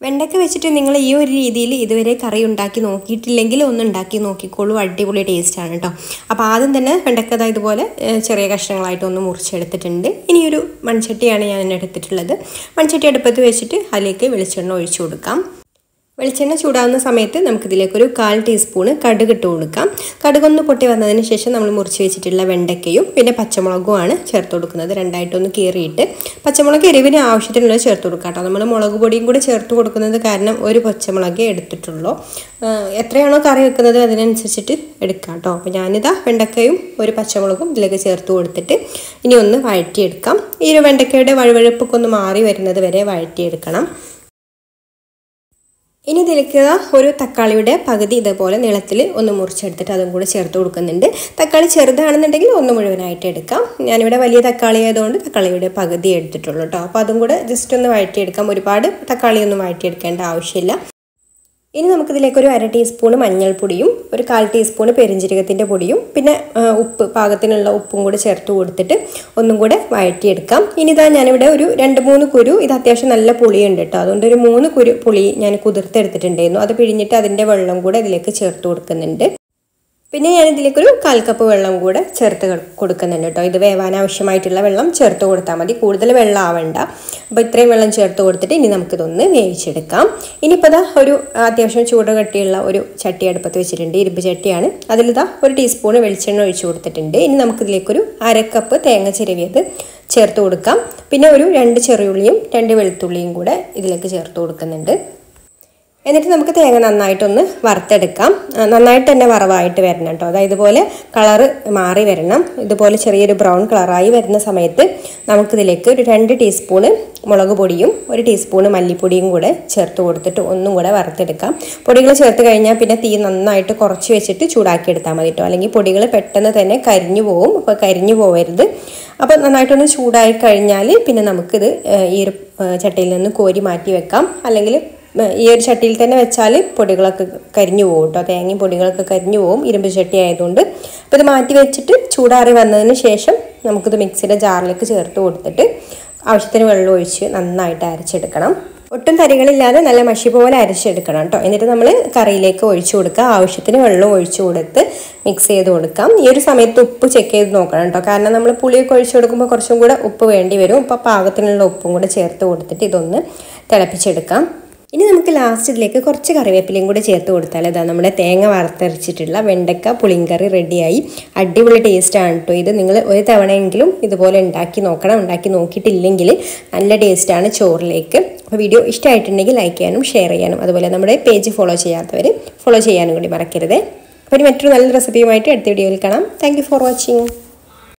വെണ്ടയ്ക്ക വെച്ചിട്ട് നിങ്ങൾ ഈ ഒരു രീതിയിൽ ഇതുവരെ കറി ഉണ്ടാക്കി നോക്കിയിട്ടില്ലെങ്കിൽ ഒന്ന് ഉണ്ടാക്കി നോക്കിക്കോളൂ അടിപൊളി ടേസ്റ്റാണ് കേട്ടോ അപ്പോൾ ആദ്യം തന്നെ വെണ്ടയ്ക്ക ദാ ഇതുപോലെ ഏഹ്, ചെറിയ കഷ്ണങ്ങളായിട്ട് ഒന്ന് മുറിച്ചെടുത്തിട്ടുണ്ട് ഇനിയൊരു മൺചട്ടിയാണ് ഞാൻ എടുത്തിട്ടുള്ളത് മൺചട്ടി അടുപ്പത്ത് വെച്ചിട്ട് അതിലേക്ക് വെളിച്ചെണ്ണ ഒഴിച്ചു കൊടുക്കാം വെളിച്ചെണ്ണ ചൂടാവുന്ന സമയത്ത് നമുക്കിതിലേക്കൊരു കാൽ ടീസ്പൂണ് കടുക് ഇട്ട് കൊടുക്കാം കടുകൊന്ന് പൊട്ടി വന്നതിന് ശേഷം നമ്മൾ മുറിച്ച് വെച്ചിട്ടുള്ള വെണ്ടയ്ക്കയും പിന്നെ പച്ചമുളകുമാണ് ചേർത്ത് കൊടുക്കുന്നത് രണ്ടായിട്ടൊന്ന് കീറിയിട്ട് പച്ചമുളക് എരിവിന് ആവശ്യത്തിനുള്ളത് ചേർത്ത് കൊടുക്കാം കേട്ടോ നമ്മൾ മുളക് പൊടിയും കൂടി ചേർത്ത് കൊടുക്കുന്നത് കാരണം ഒരു പച്ചമുളകേ എടുത്തിട്ടുള്ളൂ ആ, എത്രയാണോ കറി വെക്കുന്നത് അതിനനുസരിച്ചിട്ട് എടുക്കാം കേട്ടോ അപ്പോൾ ഞാനിതാ വെണ്ടയ്ക്കയും ഒരു പച്ചമുളകും ഇതിലേക്ക് ചേർത്ത് കൊടുത്തിട്ട് ഇനി ഒന്ന് വഴറ്റിയെടുക്കാം ഈ ഒരു വെണ്ടയ്ക്കയുടെ വഴുവഴുപ്പൊക്കെ ഒന്ന് മാറി വരുന്നത് വരെ വഴറ്റിയെടുക്കണം ഇനി ഇതിലേക്ക് ഒരു തക്കാളിയുടെ പകുതി ഇതേപോലെ നീളത്തിൽ ഒന്ന് മുറിച്ചെടുത്തിട്ട് അതും കൂടെ ചേർത്ത് കൊടുക്കുന്നുണ്ട് തക്കാളി ചെറുതാണെന്നുണ്ടെങ്കിൽ ഒന്ന് മുഴുവനായിട്ട് എടുക്കാം ഞാനിവിടെ വലിയ തക്കാളി ആയതുകൊണ്ട് തക്കാളിയുടെ പകുതി എടുത്തിട്ടുള്ളൂ കേട്ടോ അപ്പോൾ അതും കൂടെ ജസ്റ്റ് ഒന്ന് വഴറ്റിയെടുക്കാം ഒരുപാട് തക്കാളിയൊന്നും വഴറ്റിയെടുക്കേണ്ട ആവശ്യമില്ല ഇനി നമുക്കിതിലേക്ക് ഒരു അര ടീസ്പൂൺ മഞ്ഞൾപ്പൊടിയും ഒരു കാൽ ടീസ്പൂൺ പെരിഞ്ജീരകത്തിൻ്റെ പൊടിയും പിന്നെ ആ, ഉപ്പ് പാകത്തിനുള്ള ഉപ്പും കൂടെ ചേർത്ത് കൊടുത്തിട്ട് ഒന്നും കൂടെ വഴറ്റിയെടുക്കാം ഇനി ഇതാ ഞാനിവിടെ ഒരു രണ്ട് മൂന്ന് കുരു ഇത് അത്യാവശ്യം നല്ല പുളിയുണ്ട് കേട്ടോ അതുകൊണ്ട് ഒരു മൂന്ന് കുരു പുളി ഞാൻ കുതിർത്തെടുത്തിട്ടുണ്ടായിരുന്നു അത് പിഴിഞ്ഞിട്ട് അതിൻ്റെ വെള്ളം കൂടെ ഇതിലേക്ക് ചേർത്ത് കൊടുക്കുന്നുണ്ട് പിന്നെ ഞാൻ ഇതിലേക്കൊരു കാൽ കപ്പ് വെള്ളം കൂടെ ചേർത്ത് കൊടു- കൊടുക്കുന്നുണ്ട് കേട്ടോ ഇത് വേവാൻ ആവശ്യമായിട്ടുള്ള വെള്ളം ചേർത്ത് കൊടുത്താൽ മതി കൂടുതൽ വെള്ളം ആവണ്ട അപ്പോൾ ഇത്രയും വെള്ളം ചേർത്ത് കൊടുത്തിട്ട് ഇനി നമുക്കിതൊന്ന് വേവിച്ചെടുക്കാം ഇനിയിപ്പോൾ ഇതാ ഒരു അത്യാവശ്യം ചൂട് കട്ടിയുള്ള ഒരു ചട്ടി അടുപ്പത്ത് വെച്ചിട്ടുണ്ട് ഇരുമ്പ് ചട്ടിയാണ് അതിലിതാ ഒരു ടീസ്പൂൺ വെളിച്ചെണ്ണ ഒഴിച്ച് കൊടുത്തിട്ടുണ്ട് ഇനി നമുക്കിതിലേക്കൊരു അര കപ്പ് തേങ്ങ ചിരവിയത് ചേർത്ത് കൊടുക്കാം പിന്നെ ഒരു രണ്ട് ചെറിയുള്ളിയും രണ്ട് വെളുത്തുള്ളിയും കൂടെ ഇതിലേക്ക് ചേർത്ത് കൊടുക്കുന്നുണ്ട് എന്നിട്ട് നമുക്ക് തേങ്ങ നന്നായിട്ടൊന്ന് വറുത്തെടുക്കാം ആ, നന്നായിട്ട് തന്നെ വറവായിട്ട് വരണം കേട്ടോ അതായത് ഇതുപോലെ കളറ് മാറി വരണം ഇതുപോലെ ചെറിയൊരു ബ്രൗൺ കളറായി വരുന്ന സമയത്ത് നമുക്കിതിലേക്ക് ഒരു രണ്ട് ടീസ്പൂണ് മുളക് പൊടിയും ഒരു ടീസ്പൂണ് മല്ലിപ്പൊടിയും കൂടെ ചേർത്ത് കൊടുത്തിട്ട് ഒന്നും കൂടെ വറുത്തെടുക്കാം പൊടികൾ ചേർത്ത് കഴിഞ്ഞാൽ പിന്നെ തീ നന്നായിട്ട് കുറച്ച് വെച്ചിട്ട് ചൂടാക്കി എടുത്താൽ മതി കേട്ടോ അല്ലെങ്കിൽ പൊടികൾ പെട്ടെന്ന് തന്നെ കരിഞ്ഞു പോകും അപ്പോൾ കരിഞ്ഞു പോകരുത് അപ്പോൾ നന്നായിട്ടൊന്ന് ചൂടായി കഴിഞ്ഞാൽ പിന്നെ നമുക്കിത് ഏഹ്, ഈ ഒരു ഏഹ്, ചട്ടിയിൽ നിന്ന് കോരി മാറ്റി വെക്കാം അല്ലെങ്കിൽ ഈ ഒരു ചട്ടിയിൽ തന്നെ വെച്ചാൽ പൊടികളൊക്കെ കരിഞ്ഞു പോകും കേട്ടോ തേങ്ങയും പൊടികളൊക്കെ കരിഞ്ഞു പോകും ഇരുമ്പ് ചട്ടി ആയതുകൊണ്ട് അപ്പോൾ ഇത് മാറ്റി വെച്ചിട്ട് ചൂടാറി വന്നതിന് ശേഷം നമുക്കിത് മിക്സിയുടെ ജാറിലേക്ക് ചേർത്ത് കൊടുത്തിട്ട് ആവശ്യത്തിന് വെള്ളം ഒഴിച്ച് നന്നായിട്ട് അരച്ചെടുക്കണം ഒട്ടും തരികളില്ലാതെ നല്ല മഷി പോലെ അരച്ചെടുക്കണം കേട്ടോ എന്നിട്ട് നമ്മൾ കറിയിലേക്ക് ഒഴിച്ചു കൊടുക്കുക ആവശ്യത്തിന് വെള്ളം ഒഴിച്ചു കൊടുത്ത് മിക്സ് ചെയ്ത് കൊടുക്കാം ഈ ഒരു സമയത്ത് ഉപ്പ് ചെക്ക് ചെയ്ത് നോക്കണം കേട്ടോ കാരണം നമ്മൾ പുളിയൊക്കെ ഒഴിച്ചു കൊടുക്കുമ്പോൾ കുറച്ചും കൂടെ ഉപ്പ് വേണ്ടി വരും അപ്പോൾ പാകത്തിനുള്ള ഉപ്പും കൂടെ ചേർത്ത് കൊടുത്തിട്ട് ഇതൊന്ന് തിളപ്പിച്ചെടുക്കാം ഇനി നമുക്ക് ലാസ്റ്റ് ഇതിലേക്ക് കുറച്ച് കറിവേപ്പിലയും കൂടി ചേർത്ത് കൊടുത്താൽ ഇതാ നമ്മുടെ തേങ്ങ വറുത്തരച്ചിട്ടുള്ള വെണ്ടക്ക പുളിങ്കറി റെഡിയായി അടിപൊളി ടേസ്റ്റാണ് കേട്ടോ ഇത് നിങ്ങൾ ഒരു തവണയെങ്കിലും ഇതുപോലെ ഉണ്ടാക്കി നോക്കണം ഉണ്ടാക്കി നോക്കിയിട്ടില്ലെങ്കിൽ നല്ല ടേസ്റ്റാണ് ചോറിലേക്ക് അപ്പോൾ വീഡിയോ ഇഷ്ടമായിട്ടുണ്ടെങ്കിൽ ലൈക്ക് ചെയ്യാനും ഷെയർ ചെയ്യാനും അതുപോലെ നമ്മുടെ പേജ് ഫോളോ ചെയ്യാത്തവർ ഫോളോ ചെയ്യാനും കൂടി മറക്കരുത് അപ്പോൾ ഇനി മറ്റൊരു നല്ല റെസിപ്പിയുമായിട്ട് അടുത്ത വീഡിയോയിൽ കാണാം താങ്ക് ഫോർ വാച്ചിങ്